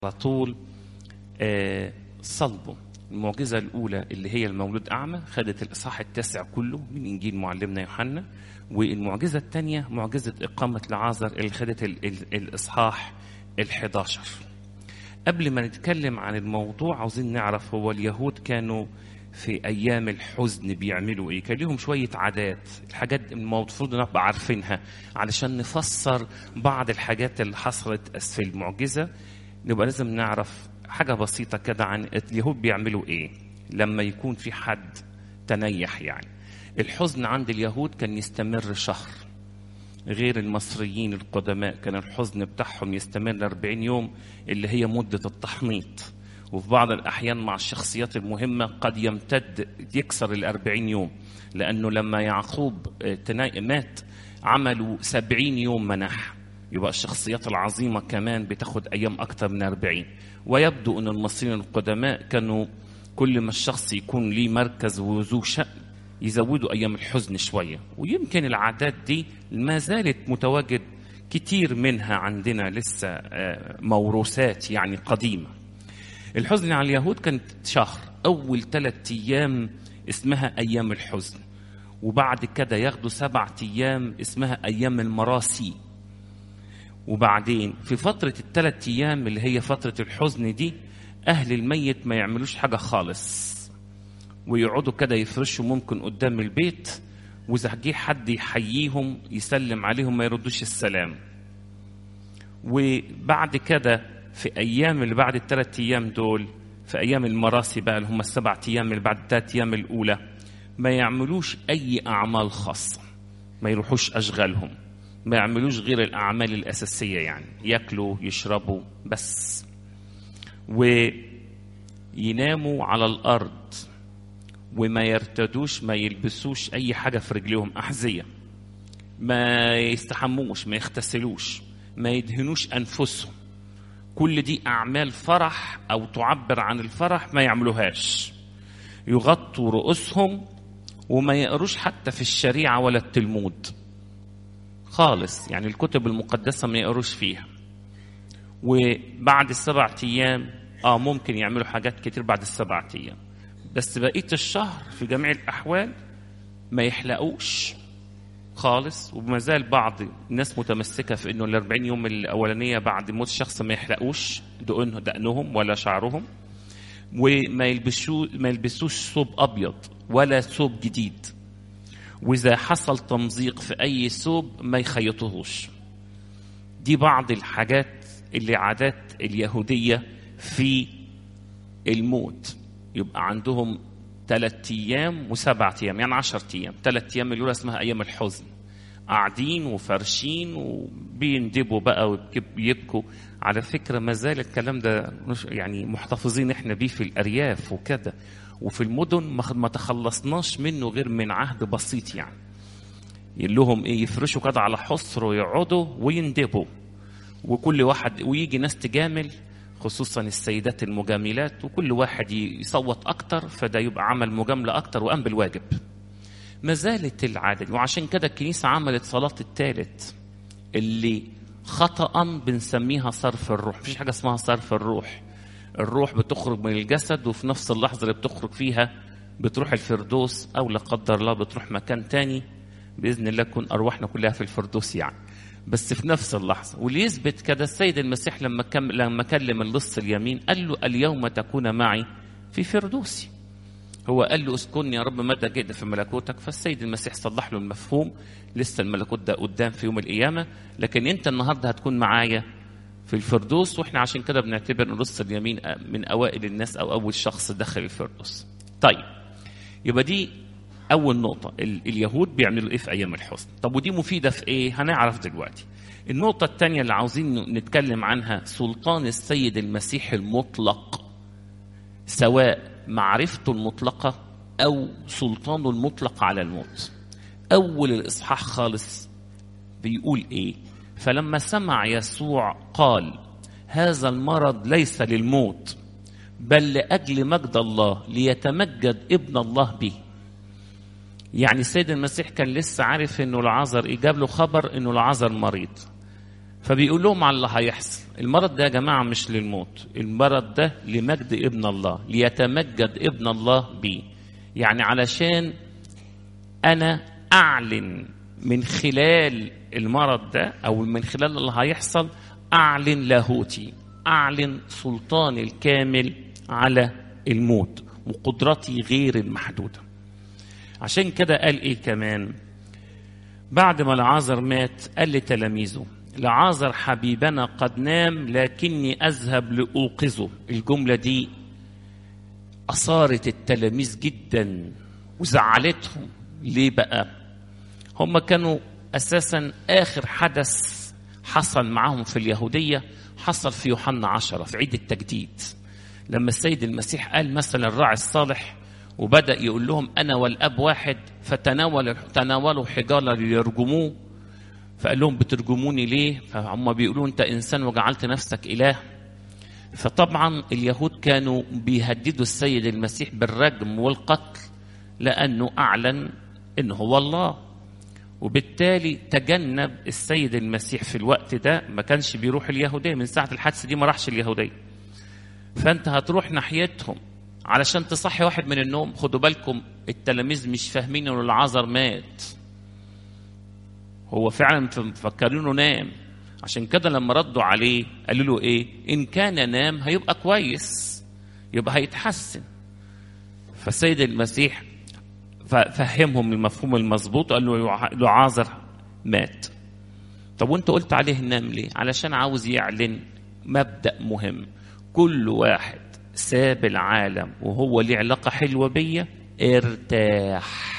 على طول آه، صلبه المعجزة الأولى اللي هي المولود أعمى خدت الإصحاح التاسع كله من إنجيل معلمنا يوحنا والمعجزة الثانية معجزة إقامة لعازر اللي خدت ال- ال- الإصحاح الحداشر قبل ما نتكلم عن الموضوع عاوزين نعرف هو اليهود كانوا في أيام الحزن بيعملوا إيه كان لهم شوية عادات الحاجات المفروض نبقى عارفينها علشان نفسر بعض الحاجات اللي حصلت في المعجزة نبقى لازم نعرف حاجة بسيطة كده عن اليهود بيعملوا إيه لما يكون في حد تنيح يعني الحزن عند اليهود كان يستمر شهر غير المصريين القدماء كان الحزن بتاعهم يستمر 40 يوم اللي هي مدة التحنيط وفي بعض الأحيان مع الشخصيات المهمة قد يمتد يكسر الأربعين يوم لأنه لما يعقوب آه، تنا- مات عملوا سبعين يوم منح يبقى الشخصيات العظيمة كمان بتاخد أيام أكتر من أربعين ويبدو أن المصريين القدماء كانوا كل ما الشخص يكون ليه مركز وذو شأن يزودوا ايام الحزن شويه ويمكن العادات دي ما زالت متواجد كتير منها عندنا لسه آه، موروثات يعني قديمه الحزن على اليهود كانت شهر اول ثلاثة ايام اسمها ايام الحزن وبعد كده ياخدوا سبعة ايام اسمها ايام المراسي وبعدين في فترة الثلاث ايام اللي هي فترة الحزن دي اهل الميت ما يعملوش حاجة خالص ويقعدوا كده يفرشوا ممكن قدام البيت واذا جه حد يحييهم يسلم عليهم ما يردوش السلام وبعد كده في ايام اللي بعد الثلاث ايام دول في ايام المراسي بقى اللي هم السبع ايام اللي بعد الثلاث ايام الاولى ما يعملوش اي اعمال خاصه ما يروحوش اشغالهم ما يعملوش غير الاعمال الاساسيه يعني ياكلوا يشربوا بس ويناموا على الارض وما يرتدوش ما يلبسوش اي حاجه في رجليهم احذيه ما يستحموش ما يغتسلوش ما يدهنوش انفسهم كل دي اعمال فرح او تعبر عن الفرح ما يعملوهاش يغطوا رؤوسهم وما يقروش حتى في الشريعه ولا التلمود خالص يعني الكتب المقدسه ما يقروش فيها وبعد السبع ايام اه ممكن يعملوا حاجات كتير بعد السبع ايام بس بقيه الشهر في جميع الاحوال ما يحلقوش خالص وما زال بعض الناس متمسكه في انه ال 40 يوم الاولانيه بعد موت الشخص ما يحلقوش دقنه دقنهم ولا شعرهم وما يلبسوا ما يلبسوش ثوب ابيض ولا ثوب جديد واذا حصل تمزيق في اي ثوب ما يخيطوهوش دي بعض الحاجات اللي عادات اليهوديه في الموت يبقى عندهم ثلاث ايام وسبعة ايام يعني عشر ايام ثلاث ايام الاولى اسمها ايام الحزن قاعدين وفرشين وبيندبوا بقى وبيبكوا على فكره ما زال الكلام ده مش يعني محتفظين احنا بيه في الارياف وكده وفي المدن ما ما تخلصناش منه غير من عهد بسيط يعني يقول لهم ايه يفرشوا كده على حصر ويقعدوا ويندبوا وكل واحد ويجي ناس تجامل خصوصا السيدات المجاملات وكل واحد يصوت اكتر فده يبقى عمل مجامله اكتر وقام بالواجب ما زالت العاده دي وعشان كده الكنيسه عملت صلاه الثالث اللي خطا بنسميها صرف الروح مفيش حاجه اسمها صرف الروح الروح بتخرج من الجسد وفي نفس اللحظه اللي بتخرج فيها بتروح الفردوس او لا قدر الله بتروح مكان تاني باذن الله تكون ارواحنا كلها في الفردوس يعني بس في نفس اللحظه واللي يثبت كده السيد المسيح لما كم لما كلم اللص اليمين قال له اليوم تكون معي في فردوسي هو قال له اسكن يا رب متى جئت في ملكوتك فالسيد المسيح صلح له المفهوم لسه الملكوت ده قدام في يوم القيامه لكن انت النهارده هتكون معايا في الفردوس واحنا عشان كده بنعتبر ان لص اليمين من اوائل الناس او اول شخص دخل الفردوس طيب يبقى دي اول نقطه ال- اليهود بيعملوا ايه في ايام الحزن طب ودي مفيده في ايه هنعرف دلوقتي النقطه الثانيه اللي عاوزين نتكلم عنها سلطان السيد المسيح المطلق سواء معرفته المطلقه او سلطانه المطلق على الموت اول الاصحاح خالص بيقول ايه فلما سمع يسوع قال هذا المرض ليس للموت بل لاجل مجد الله ليتمجد ابن الله به يعني السيد المسيح كان لسه عارف انه العذر جاب له خبر انه العذر مريض فبيقول لهم على اللي هيحصل المرض ده يا جماعة مش للموت المرض ده لمجد ابن الله ليتمجد ابن الله بيه يعني علشان أنا أعلن من خلال المرض ده أو من خلال اللي هيحصل أعلن لاهوتي أعلن سلطاني الكامل على الموت وقدرتي غير المحدودة عشان كده قال إيه كمان بعد ما لعازر مات قال لتلاميذه لعازر حبيبنا قد نام لكني أذهب لأوقظه الجملة دي أثارت التلاميذ جدا وزعلتهم ليه بقى هم كانوا أساسا آخر حدث حصل معهم في اليهودية حصل في يوحنا عشرة في عيد التجديد لما السيد المسيح قال مثلا الراعي الصالح وبدأ يقول لهم أنا والأب واحد فتناول تناولوا حجارة ليرجموه فقال لهم بترجموني ليه فهم بيقولوا أنت إنسان وجعلت نفسك إله فطبعا اليهود كانوا بيهددوا السيد المسيح بالرجم والقتل لأنه أعلن إن هو الله وبالتالي تجنب السيد المسيح في الوقت ده ما كانش بيروح اليهودية من ساعة الحادثة دي ما راحش اليهودية فأنت هتروح ناحيتهم علشان تصحي واحد من النوم خدوا بالكم التلاميذ مش فاهمين ان العذر مات هو فعلا مفكرينه نام عشان كده لما ردوا عليه قالوا له ايه ان كان نام هيبقى كويس يبقى هيتحسن فالسيد المسيح فهمهم المفهوم المظبوط قال له لعازر مات طب وانت قلت عليه نام ليه علشان عاوز يعلن مبدأ مهم كل واحد ساب العالم وهو ليه علاقة حلوة بيا ارتاح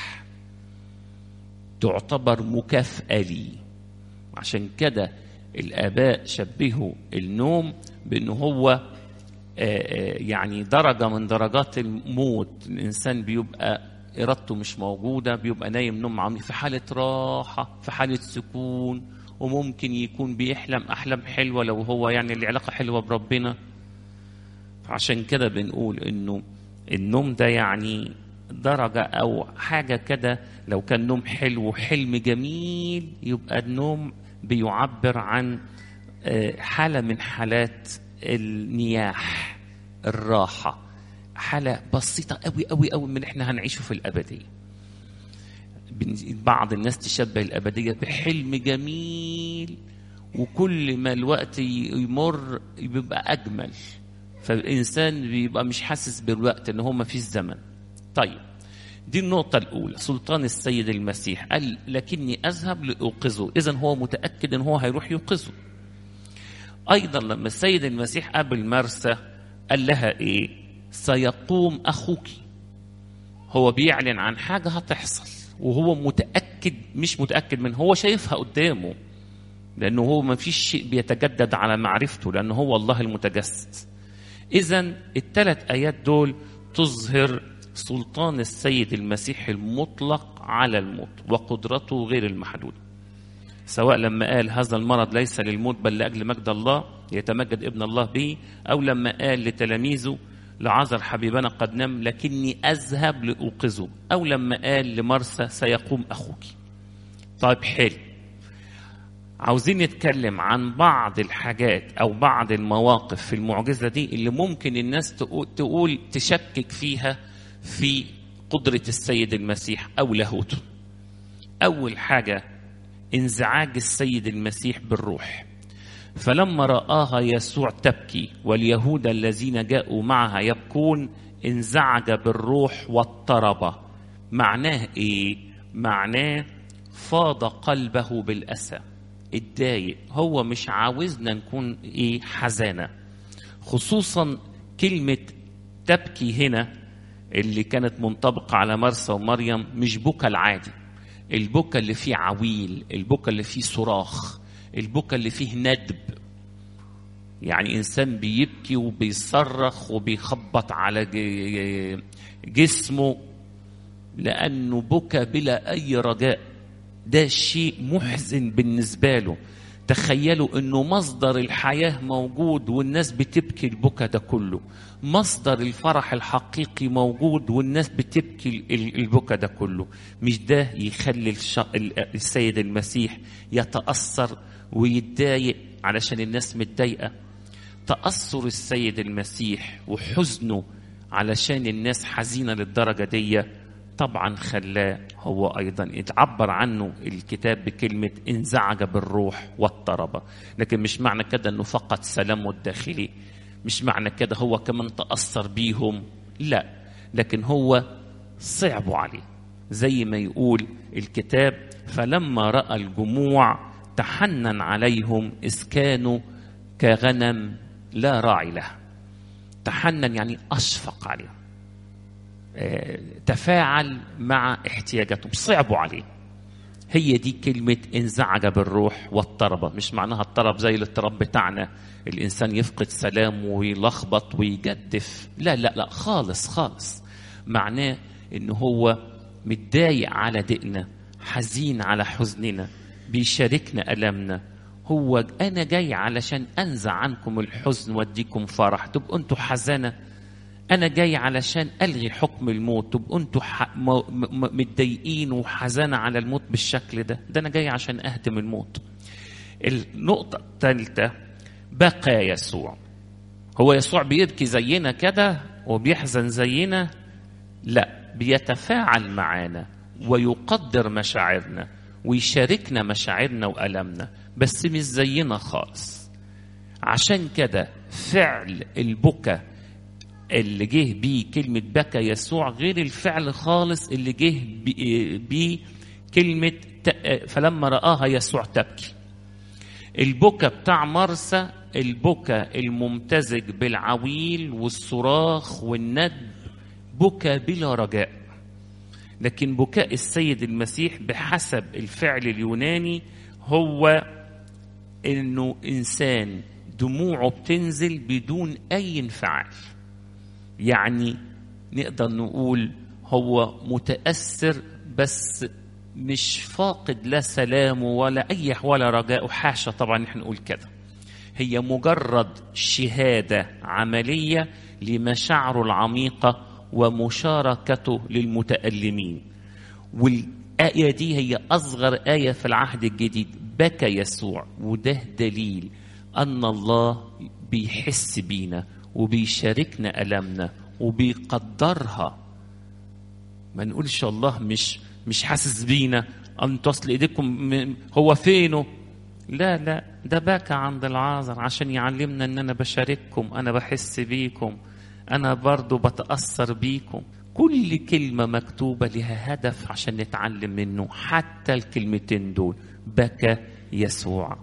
تعتبر مكافأة لي عشان كده الآباء شبهوا النوم بأنه هو يعني درجة من درجات الموت الإنسان بيبقى إرادته مش موجودة بيبقى نايم نوم عميق في حالة راحة في حالة سكون وممكن يكون بيحلم أحلام حلوة لو هو يعني العلاقة حلوة بربنا عشان كده بنقول إنه النوم ده يعني درجة أو حاجة كده لو كان نوم حلو وحلم جميل يبقى النوم بيعبر عن حالة من حالات النياح الراحة حالة بسيطة قوي قوي قوي من احنا هنعيشه في الأبدية بعض الناس تشبه الأبدية بحلم جميل وكل ما الوقت يمر بيبقى أجمل فالإنسان بيبقى مش حاسس بالوقت إن هو ما فيش زمن طيب دي النقطة الأولى سلطان السيد المسيح قال لكني أذهب لأوقظه إذا هو متأكد إن هو هيروح يوقظه أيضا لما السيد المسيح قابل مرسى قال لها إيه سيقوم أخوك هو بيعلن عن حاجة هتحصل وهو متأكد مش متأكد من هو شايفها قدامه لأنه هو ما فيش شيء بيتجدد على معرفته لأنه هو الله المتجسد إذا الثلاث آيات دول تظهر سلطان السيد المسيح المطلق على الموت وقدرته غير المحدودة سواء لما قال هذا المرض ليس للموت بل لأجل مجد الله يتمجد ابن الله به أو لما قال لتلاميذه لعذر حبيبنا قد نام لكني أذهب لأوقظه أو لما قال لمرسى سيقوم أخوك طيب حلو عاوزين نتكلم عن بعض الحاجات أو بعض المواقف في المعجزة دي اللي ممكن الناس تقول, تقول تشكك فيها في قدرة السيد المسيح أو لاهوته أول حاجة انزعاج السيد المسيح بالروح فلما رآها يسوع تبكي واليهود الذين جاءوا معها يبكون انزعج بالروح واضطرب معناه ايه معناه فاض قلبه بالأسى اتضايق هو مش عاوزنا نكون ايه حزانة خصوصا كلمة تبكي هنا اللي كانت منطبقة على مرسى ومريم مش بكى العادي البكى اللي فيه عويل البكى اللي فيه صراخ البكى اللي فيه ندب يعني انسان بيبكي وبيصرخ وبيخبط على جسمه لانه بكى بلا اي رجاء ده شيء محزن بالنسبه له تخيلوا انه مصدر الحياه موجود والناس بتبكي البكا ده كله مصدر الفرح الحقيقي موجود والناس بتبكي البكا ده كله مش ده يخلي السيد المسيح يتاثر ويتضايق علشان الناس متضايقه تاثر السيد المسيح وحزنه علشان الناس حزينه للدرجه دي طبعا خلاه هو ايضا يتعبر عنه الكتاب بكلمه انزعج بالروح واضطرب لكن مش معنى كده انه فقط سلامه الداخلي مش معنى كده هو كمان تاثر بيهم لا لكن هو صعبوا عليه زي ما يقول الكتاب فلما راى الجموع تحنن عليهم اذ كانوا كغنم لا راعي له تحنن يعني اشفق عليهم تفاعل مع احتياجاتهم صعبوا عليه هي دي كلمة انزعج بالروح واضطرب مش معناها اضطرب زي الاضطراب بتاعنا الإنسان يفقد سلامه ويلخبط ويجدف لا لا لا خالص خالص معناه إن هو متضايق على دقنا حزين على حزننا بيشاركنا ألمنا هو أنا جاي علشان أنزع عنكم الحزن وأديكم فرح تبقوا أنتوا حزانة انا جاي علشان الغي حكم الموت تبقوا انتوا متضايقين وحزانه على الموت بالشكل ده ده انا جاي عشان اهدم الموت النقطه الثالثه بقى يسوع هو يسوع بيبكي زينا كده وبيحزن زينا لا بيتفاعل معانا ويقدر مشاعرنا ويشاركنا مشاعرنا والامنا بس مش زينا خالص عشان كده فعل البكا اللي جه بيه كلمة بكى يسوع غير الفعل خالص اللي جه بيه كلمة فلما رآها يسوع تبكي البكا بتاع مرسى البكا الممتزج بالعويل والصراخ والندب بكى بلا رجاء لكن بكاء السيد المسيح بحسب الفعل اليوناني هو انه انسان دموعه بتنزل بدون اي انفعال يعني نقدر نقول هو متأثر بس مش فاقد لا سلامه ولا أي ولا رجاء حاشا طبعا نحن نقول كده هي مجرد شهادة عملية لمشاعره العميقة ومشاركته للمتألمين والآية دي هي أصغر آية في العهد الجديد بكى يسوع وده دليل أن الله بيحس بينا وبيشاركنا ألمنا وبيقدرها ما نقولش الله مش مش حاسس بينا أن تصل إيديكم هو فينه لا لا ده بكى عند العازر عشان يعلمنا ان انا بشارككم انا بحس بيكم انا برضو بتاثر بيكم كل كلمة مكتوبة لها هدف عشان نتعلم منه حتى الكلمتين دول بكى يسوع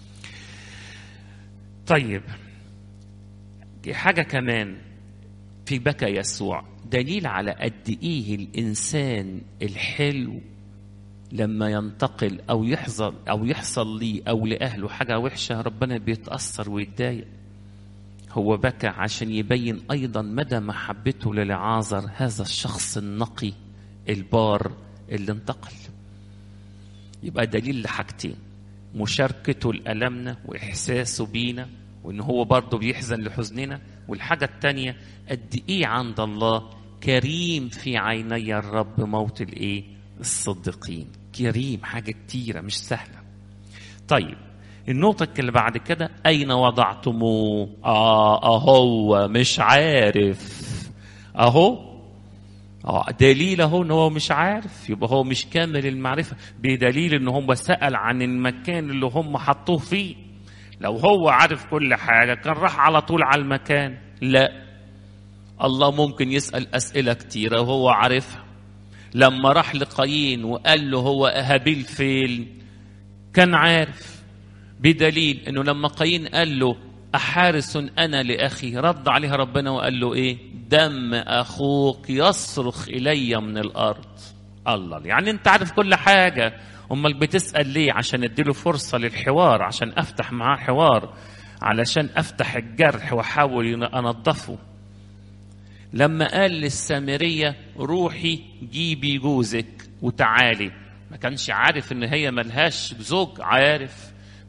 طيب حاجة كمان في بكى يسوع دليل على قد ايه الانسان الحلو لما ينتقل او يحصل او يحصل لي او لاهله حاجه وحشه ربنا بيتاثر ويتضايق هو بكى عشان يبين ايضا مدى محبته للعازر هذا الشخص النقي البار اللي انتقل يبقى دليل لحاجتين مشاركته لألمنا وإحساسه بينا وإن هو برضه بيحزن لحزننا والحاجة التانية قد إيه عند الله كريم في عيني الرب موت الإيه؟ الصديقين كريم حاجة كتيرة مش سهلة طيب النقطة اللي بعد كده أين وضعتموه؟ آه أهو مش عارف أهو اه دليل اهو ان هو مش عارف يبقى هو مش كامل المعرفه بدليل ان هو سال عن المكان اللي هم حطوه فيه لو هو عارف كل حاجه كان راح على طول على المكان لا الله ممكن يسال اسئله كتيره وهو عارفها لما راح لقايين وقال له هو هابيل فين كان عارف بدليل انه لما قايين قال له احارس انا لاخي رد عليها ربنا وقال له ايه دم اخوك يصرخ الي من الارض الله يعني انت عارف كل حاجه امال بتسال ليه عشان اديله فرصه للحوار عشان افتح معاه حوار علشان افتح الجرح واحاول انظفه لما قال للسامريه روحي جيبي جوزك وتعالي ما كانش عارف ان هي ملهاش زوج عارف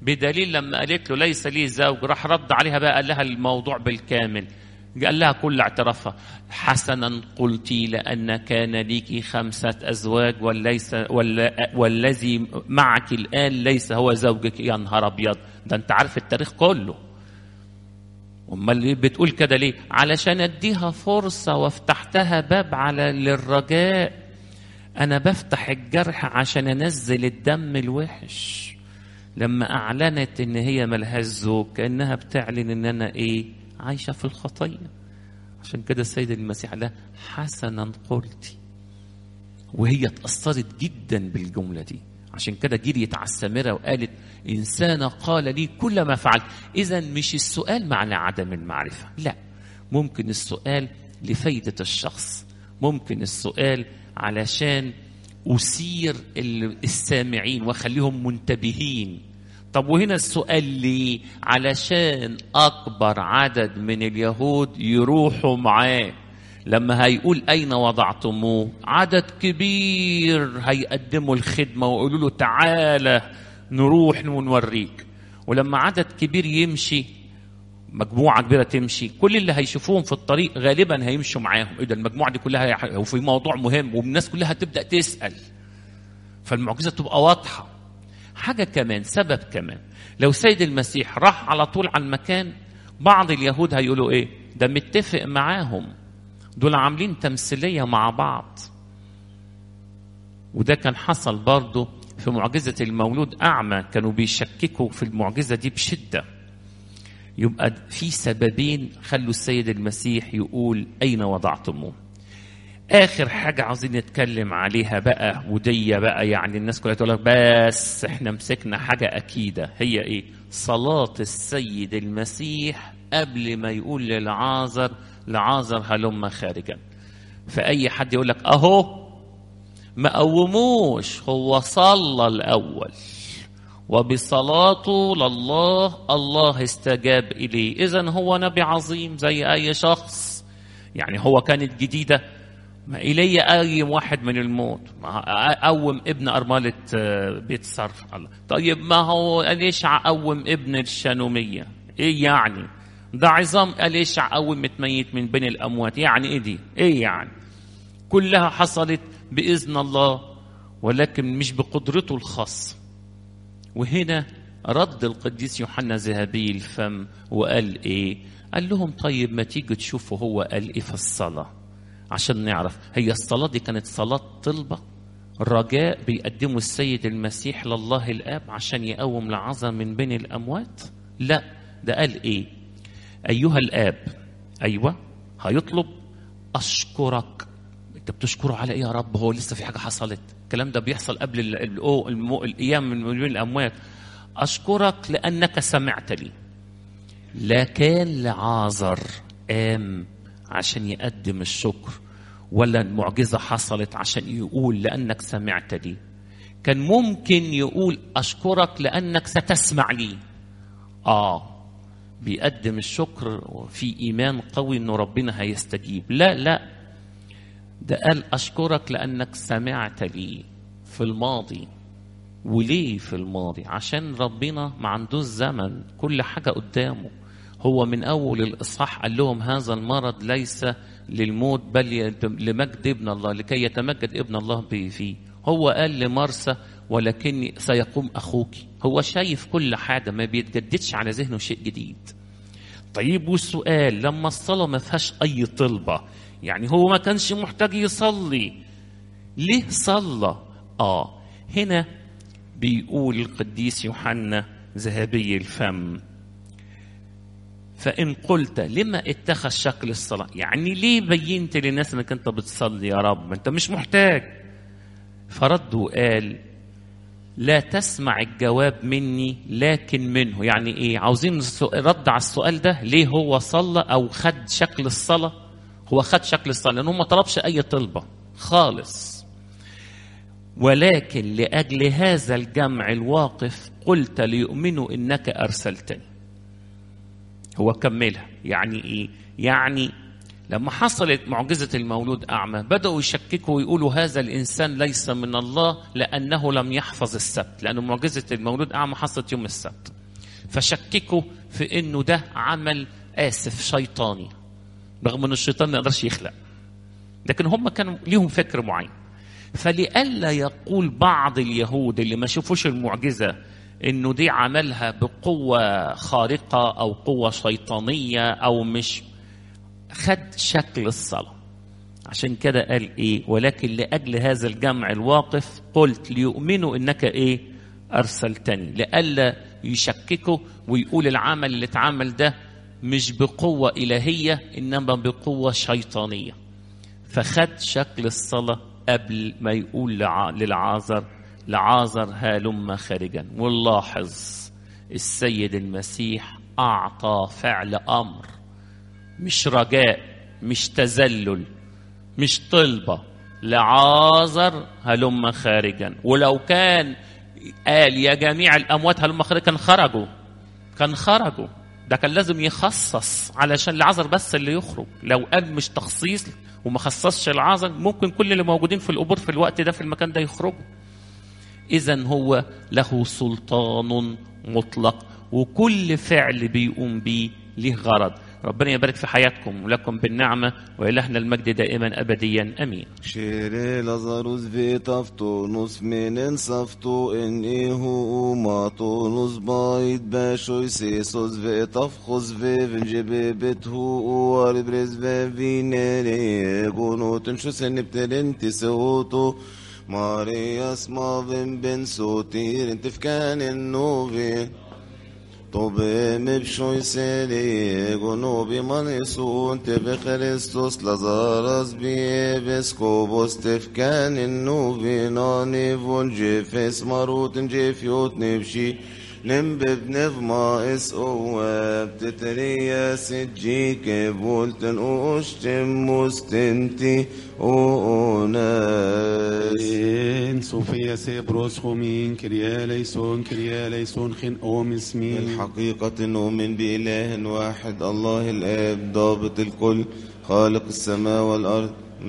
بدليل لما قالت له ليس لي زوج راح رد عليها بقى قال لها الموضوع بالكامل قال لها كل اعترافها حسنا قلت لأن كان ليك خمسة أزواج وليس ولا والذي معك الآن ليس هو زوجك يا نهار أبيض ده أنت عارف التاريخ كله امال ليه بتقول كده ليه علشان اديها فرصه وافتحتها باب على للرجاء انا بفتح الجرح عشان انزل الدم الوحش لما اعلنت ان هي ملهاش زوج كانها بتعلن ان انا ايه عايشه في الخطيه عشان كده السيد المسيح قال لها حسنا قلتي وهي اتأثرت جدا بالجملة دي عشان كده جريت على السامرة وقالت إنسانة قال لي كل ما فعلت إذا مش السؤال معنى عدم المعرفة لا ممكن السؤال لفايدة الشخص ممكن السؤال علشان أثير السامعين وأخليهم منتبهين طب وهنا السؤال ليه علشان أكبر عدد من اليهود يروحوا معاه لما هيقول أين وضعتموه عدد كبير هيقدموا الخدمة ويقولوا له تعالى نروح ونوريك ولما عدد كبير يمشي مجموعة كبيرة تمشي كل اللي هيشوفوهم في الطريق غالبا هيمشوا معاهم ايه ده المجموعة دي كلها وفي موضوع مهم والناس كلها هتبدأ تسأل فالمعجزة تبقى واضحة حاجة كمان سبب كمان لو سيد المسيح راح على طول على المكان بعض اليهود هيقولوا ايه ده متفق معاهم دول عاملين تمثيلية مع بعض وده كان حصل برضه في معجزة المولود أعمى كانوا بيشككوا في المعجزة دي بشدة يبقى في سببين خلوا السيد المسيح يقول أين وضعتموه آخر حاجة عاوزين نتكلم عليها بقى ودي بقى يعني الناس كلها تقول لك بس احنا مسكنا حاجة أكيدة هي إيه؟ صلاة السيد المسيح قبل ما يقول للعازر لعازر هلم خارجا فأي حد يقول لك أهو ما قوموش هو صلى الأول وبصلاته لله الله استجاب إليه إذا هو نبي عظيم زي أي شخص يعني هو كانت جديدة ما إلي أي واحد من الموت قوم ابن أرملة بيت صرف الله طيب ما هو أليشع قوم ابن الشانومية إيه يعني ده عظام أليشع قوم متميت من بين الأموات يعني إيه دي إيه يعني كلها حصلت بإذن الله ولكن مش بقدرته الخاصة وهنا رد القديس يوحنا ذهبي الفم وقال ايه قال لهم طيب ما تيجوا تشوفوا هو قال ايه في الصلاه عشان نعرف هي الصلاه دي كانت صلاه طلبه رجاء بيقدموا السيد المسيح لله الاب عشان يقوم لعظة من بين الاموات لا ده قال ايه ايها الاب ايوه هيطلب اشكرك انت بتشكره على ايه يا رب هو لسه في حاجه حصلت الكلام ده بيحصل قبل الايام من بين الاموات اشكرك لانك سمعت لي لا كان لعازر قام عشان يقدم الشكر ولا المعجزه حصلت عشان يقول لانك سمعت لي كان ممكن يقول اشكرك لانك ستسمع لي اه بيقدم الشكر في ايمان قوي انه ربنا هيستجيب لا لا ده قال أشكرك لأنك سمعت لي في الماضي وليه في الماضي عشان ربنا ما عندوش زمن كل حاجة قدامه هو من أول الإصحاح قال لهم هذا المرض ليس للموت بل لمجد ابن الله لكي يتمجد ابن الله به فيه هو قال لمرسى ولكني سيقوم أخوك هو شايف كل حاجة ما بيتجددش على ذهنه شيء جديد طيب والسؤال لما الصلاة ما فيهاش أي طلبة يعني هو ما كانش محتاج يصلي ليه صلى اه هنا بيقول القديس يوحنا ذهبي الفم فإن قلت لما اتخذ شكل الصلاة يعني ليه بينت للناس انك انت بتصلي يا رب انت مش محتاج فرد وقال لا تسمع الجواب مني لكن منه يعني ايه عاوزين رد على السؤال ده ليه هو صلى او خد شكل الصلاه هو خد شكل الصلاة لأنه ما طلبش أي طلبة خالص ولكن لأجل هذا الجمع الواقف قلت ليؤمنوا إنك أرسلتني هو كملها يعني إيه يعني لما حصلت معجزة المولود أعمى بدأوا يشككوا ويقولوا هذا الإنسان ليس من الله لأنه لم يحفظ السبت لأن معجزة المولود أعمى حصلت يوم السبت فشككوا في انه ده عمل اسف شيطاني رغم ان الشيطان ما يقدرش يخلق لكن هم كانوا ليهم فكر معين فلئلا يقول بعض اليهود اللي ما شافوش المعجزه انه دي عملها بقوه خارقه او قوه شيطانيه او مش خد شكل الصلاه عشان كده قال ايه ولكن لاجل هذا الجمع الواقف قلت ليؤمنوا انك ايه ارسلتني لئلا يشككوا ويقول العمل اللي اتعمل ده مش بقوه الهيه انما بقوه شيطانيه فخد شكل الصلاه قبل ما يقول لع- للعازر لعازر هلم خارجا ونلاحظ السيد المسيح اعطى فعل امر مش رجاء مش تذلل مش طلبة لعازر هلم خارجا ولو كان قال يا جميع الأموات هلم خارجا كان خرجوا كان خرجوا ده كان لازم يخصص علشان العذر بس اللي يخرج لو قال مش تخصيص وما خصصش العذر ممكن كل اللي موجودين في القبور في الوقت ده في المكان ده يخرجوا إذا هو له سلطان مطلق وكل فعل بيقوم بيه له غرض ربنا يبارك في حياتكم ولكم بالنعمة وإلهنا المجد دائما أبديا أمين Kjære Lazarus vet aftonus menen safto en ehu matonus bait bashoy sesos vet afkhos veven jebe bethu uar brez vevinere gonoten shusen ibtelenti seoto Marias mavin ben sotir intifkan النوفي طوبى مبشوي سيري غنوبي مانيسون تبي خريستوس لازارس بي بسكوبوس تفكان النوبي ناني فون جيفيس ماروت جيفيوت نبشي نمبب نفما اس اواب تتريا سجيك بولتن اوشتم مستنتي اوناس En Sofia Sebros Homin, Kyrie eleison, Kyrie eleison, Chin Om Ismin. الحقيقة نؤمن بإله واحد الله الآب ضابط الكل خالق السماء والأرض